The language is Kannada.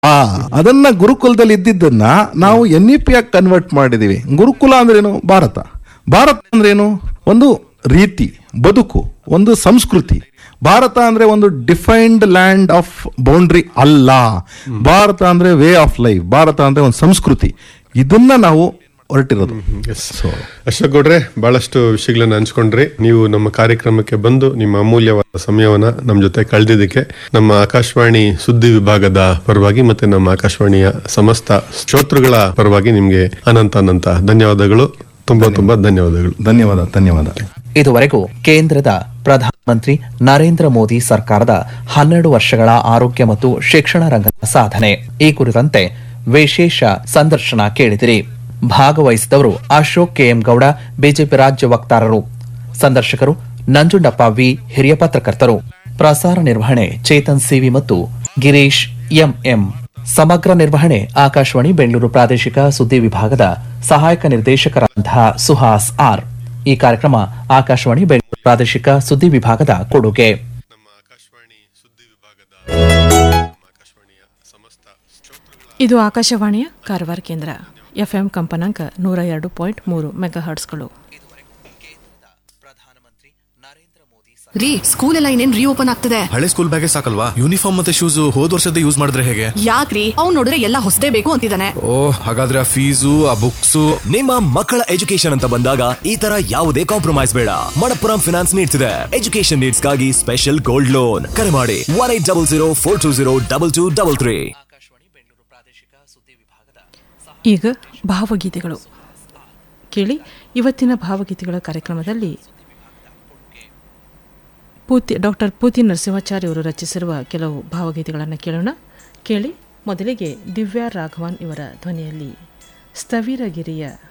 ಆ ಅದನ್ನ ಗುರುಕುಲದಲ್ಲಿ ಇದ್ದಿದ್ದನ್ನ ನಾವು ಎನ್ ಇ ಪಿ ಆಗಿ ಕನ್ವರ್ಟ್ ಮಾಡಿದೀವಿ ಗುರುಕುಲ ಅಂದ್ರೇನು ಭಾರತ ಭಾರತ ಅಂದ್ರೇನು ಒಂದು ರೀತಿ ಬದುಕು ಒಂದು ಸಂಸ್ಕೃತಿ ಭಾರತ ಅಂದ್ರೆ ಒಂದು ಡಿಫೈನ್ಡ್ ಲ್ಯಾಂಡ್ ಆಫ್ ಬೌಂಡ್ರಿ ಅಲ್ಲ ಭಾರತ ಅಂದ್ರೆ ವೇ ಆಫ್ ಲೈಫ್ ಭಾರತ ಅಂದ್ರೆ ಒಂದು ಸಂಸ್ಕೃತಿ ಇದನ್ನ ನಾವು ಹೊರಟಿರೋದು ಸೊ ಅಶೋಕ್ ಗೌಡ್ರೆ ಬಹಳಷ್ಟು ವಿಷಯಗಳನ್ನ ಹಂಚ್ಕೊಂಡ್ರಿ ನೀವು ನಮ್ಮ ಕಾರ್ಯಕ್ರಮಕ್ಕೆ ಬಂದು ನಿಮ್ಮ ಅಮೂಲ್ಯವಾದ ಸಮಯವನ್ನ ನಮ್ಮ ಜೊತೆ ಕಳೆದಿದ್ದಕ್ಕೆ ನಮ್ಮ ಆಕಾಶವಾಣಿ ಸುದ್ದಿ ವಿಭಾಗದ ಪರವಾಗಿ ಮತ್ತೆ ನಮ್ಮ ಆಕಾಶವಾಣಿಯ ಸಮಸ್ತ ಶ್ರೋತೃಗಳ ಪರವಾಗಿ ನಿಮ್ಗೆ ಅನಂತ ಅನಂತ ಧನ್ಯವಾದಗಳು ತುಂಬಾ ತುಂಬಾ ಧನ್ಯವಾದಗಳು ಧನ್ಯವಾದ ಧನ್ಯವಾದ ಇದುವರೆಗೂ ಕೇಂದ್ರದ ಪ್ರಧಾನಮಂತ್ರಿ ನರೇಂದ್ರ ಮೋದಿ ಸರ್ಕಾರದ ಹನ್ನೆರಡು ವರ್ಷಗಳ ಆರೋಗ್ಯ ಮತ್ತು ಶಿಕ್ಷಣ ರಂಗದ ಸಾಧನೆ ಈ ಕುರಿತಂತೆ ವಿಶೇಷ ಸಂದರ್ಶನ ಕೇಳಿದಿರಿ ಭಾಗವಹಿಸಿದವರು ಅಶೋಕ್ ಕೆಎಂ ಗೌಡ ಬಿಜೆಪಿ ರಾಜ್ಯ ವಕ್ತಾರರು ಸಂದರ್ಶಕರು ನಂಜುಂಡಪ್ಪ ವಿ ಹಿರಿಯ ಪತ್ರಕರ್ತರು ಪ್ರಸಾರ ನಿರ್ವಹಣೆ ಚೇತನ್ ಸಿವಿ ಮತ್ತು ಗಿರೀಶ್ ಎಂಎಂ ಸಮಗ್ರ ನಿರ್ವಹಣೆ ಆಕಾಶವಾಣಿ ಬೆಂಗಳೂರು ಪ್ರಾದೇಶಿಕ ಸುದ್ದಿ ವಿಭಾಗದ ಸಹಾಯಕ ನಿರ್ದೇಶಕರಾದಂತಹ ಸುಹಾಸ್ ಆರ್ ಈ ಕಾರ್ಯಕ್ರಮ ಆಕಾಶವಾಣಿ ಬೆಂಗಳೂರು ಪ್ರಾದೇಶಿಕ ಸುದ್ದಿ ವಿಭಾಗದ ಕೊಡುಗೆ ನಮ್ಮ ಆಕಾಶವಾಣಿ ಸುದ್ದಿ ವಿಭಾಗದ ನಮ್ಮ ಆಕಾಶವಾಣಿಯ ಸಮಸ್ತ ಶ್ರೋತೃಗಳ ಇದು ಆಕಾಶವಾಣಿಯ ಕಾರವಾರ ಕೇಂದ್ರ ಎಫ್ಎಂ ಕಂಪನಾಂಕ ನೂರ ಎರಡು ಪಾಯಿಂಟ್ ಮೂರು ಮೆಗಾ ಹರ್ಟ್ಸ್ಗಳು ರೀ ಸ್ಕೂಲ್ ಎಲ್ಲ ಇನ್ನೇನ್ ರೀಓಪನ್ ಆಗ್ತದೆ ಹಳೆ ಸ್ಕೂಲ್ ಬ್ಯಾಗೆ ಸಾಕಲ್ವಾ ಯೂನಿಫಾರ್ಮ್ ಮತ್ತೆ ಶೂಸ್ ಹೋದ್ ವರ್ಷದ ಯೂಸ್ ಮಾಡಿದ್ರೆ ಹೇಗೆ ಯಾಕ್ರಿ ಅವ್ನ್ ನೋಡಿದ್ರೆ ಎಲ್ಲ ಹೊಸದೇ ಬೇಕು ಅಂತಿದ್ದಾನೆ ಓ ಹಾಗಾದ್ರೆ ಆ ಫೀಸು ಆ ಬುಕ್ಸು ನಿಮ್ಮ ಮಕ್ಕಳ ಎಜುಕೇಶನ್ ಅಂತ ಬಂದಾಗ ಈ ತರ ಯಾವುದೇ ಕಾಂಪ್ರಮೈಸ್ ಬೇಡ ಮಣಪ್ಪುರಂ ಫಿನಾನ್ಸ್ ನೀಡ್ತಿದೆ ಎಜುಕೇಶನ್ ನೀಡ್ಸ್ಗಾಗಿ ಸ್ಪೆಷಲ್ ಗೋಲ್ಡ್ ಲೋನ್ ಕರೆ ಮಾಡಿ one eight double zero four two zero double two double three ಈಗ ಭಾವಗೀತೆಗಳು ಕೇಳಿ ಇವತ್ತಿನ ಭಾವಗೀತೆಗಳ ಕಾರ್ಯಕ್ರಮದಲ್ಲಿ ಪೂತಿ ಡಾಕ್ಟರ್ ಪೂತಿ ನರಸಿಂಹಾಚಾರ್ಯ ಅವರು ರಚಿಸಿರುವ ಕೆಲವು ಭಾವಗೀತೆಗಳನ್ನು ಕೇಳೋಣ ಕೇಳಿ ಮೊದಲಿಗೆ ದಿವ್ಯಾ ರಾಘವನ್ ಇವರ ಧ್ವನಿಯಲ್ಲಿ ಸ್ಥವಿರಗಿರಿಯ